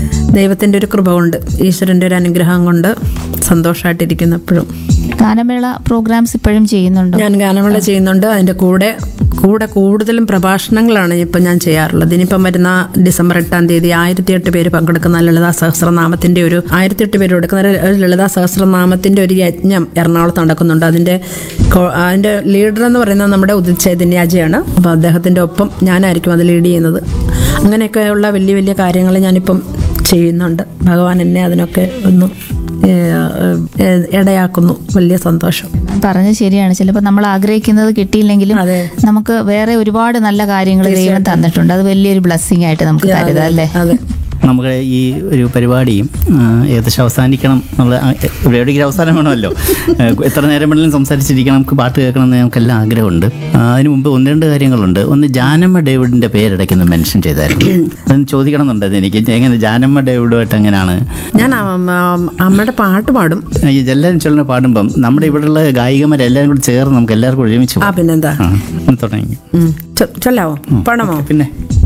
ദൈവത്തിൻ്റെ ഒരു കൃപ കൊണ്ട് ഈശ്വരൻ്റെ ഒരു അനുഗ്രഹം കൊണ്ട് സന്തോഷമായിട്ടിരിക്കുന്നു എപ്പോഴും ഗാനമേള പ്രോഗ്രാംസ് ഇപ്പോഴും ചെയ്യുന്നുണ്ടോ ഞാൻ ഗാനമേള ചെയ്യുന്നുണ്ട് അതിൻ്റെ കൂടെ കൂടെ കൂടുതലും പ്രഭാഷണങ്ങളാണ് ഇപ്പം ഞാൻ ചെയ്യാറുള്ളത് ഇനിയിപ്പം വരുന്ന ഡിസംബർ എട്ടാം തീയതി ആയിരത്തി എട്ട് പേര് പങ്കെടുക്കുന്ന ലളിതാ സഹസ്രനാമത്തിൻ്റെ ഒരു ആയിരത്തി എട്ട് പേര് കൊടുക്കുന്ന ഒരു ലളിതാ സഹസ്രനാമത്തിൻ്റെ ഒരു യജ്ഞം എറണാകുളത്ത് നടക്കുന്നുണ്ട് അതിൻ്റെ കോ- അതിൻ്റെ ലീഡർ എന്ന് പറയുന്നത് നമ്മുടെ ഉദിത് ചൈതന്യാജിയാണ് അപ്പോൾ അദ്ദേഹത്തിൻ്റെ ഒപ്പം ഞാനായിരിക്കും അത് ലീഡ് ചെയ്യുന്നത് അങ്ങനെയൊക്കെയുള്ള വലിയ വലിയ കാര്യങ്ങൾ ഞാനിപ്പം ചെയ്യുന്നുണ്ട് ഭഗവാൻ എന്നെ അതിനൊക്കെ ഒന്ന് ഏഹ്, ഏഹ്, ഇടയാക്കുന്നു വലിയ സന്തോഷം പറഞ്ഞത് ശരിയാണ് ചിലപ്പോൾ നമ്മൾ ആഗ്രഹിക്കുന്നത് കിട്ടിയില്ലെങ്കിലും അതെ. നമുക്ക് വേറെ ഒരുപാട് നല്ല കാര്യങ്ങൾ ദൈവം തന്നിട്ടുണ്ട് അത് വലിയൊരു ബ്ലെസ്സിങ് ആയിട്ട് നമുക്ക് കരുതാം അല്ലേ അതെ നമുക്ക് ഈ ഒരു പരിപാടിയും ആ, ഏകദേശം അവസാനിക്കണം എന്നുള്ള ആ, എവിടെയെങ്കിലും അവസാനം വേണമല്ലോ ആ, എത്ര നേരം വേണമെങ്കിലും സംസാരിച്ചിരിക്കണം നമുക്ക് പാട്ട് കേൾക്കണം എന്ന് നമുക്കെല്ലാം ആഗ്രഹമുണ്ട് ആ, അതിന് മുമ്പ് ഒന്ന് രണ്ട് കാര്യങ്ങളുണ്ട് ഒന്ന് ജാനമ്മ ഡേവിഡിന്റെ പേരിടയ്ക്ക് ഒന്ന് മെൻഷൻ ചെയ്തായിരുന്നു അതൊന്ന് ചോദിക്കണം എന്നുണ്ടായിരുന്നു എനിക്ക് എങ്ങനെ ജാനമ്മ ഡേവിഡുമായിട്ട് എങ്ങനെയാണ് ഞാൻ അമ്മ- അമ്മയുടെ പാട്ട് പാടും ഈ എല്ലാവരും ചൊല്ലുന്ന പാടുമ്പം നമ്മുടെ ഇവിടെയുള്ള ഗായികമാരെല്ലാവരും കൂടി ചേർന്ന് നമുക്ക് എല്ലാവർക്കും ഒരുമിച്ച് ആ പാടാം. പിന്നെന്താ ആ ഒന്ന് തുടങ്ങി ഉം. ചൊ- ചൊല്ലാവോ പാടാമോ പിന്നെ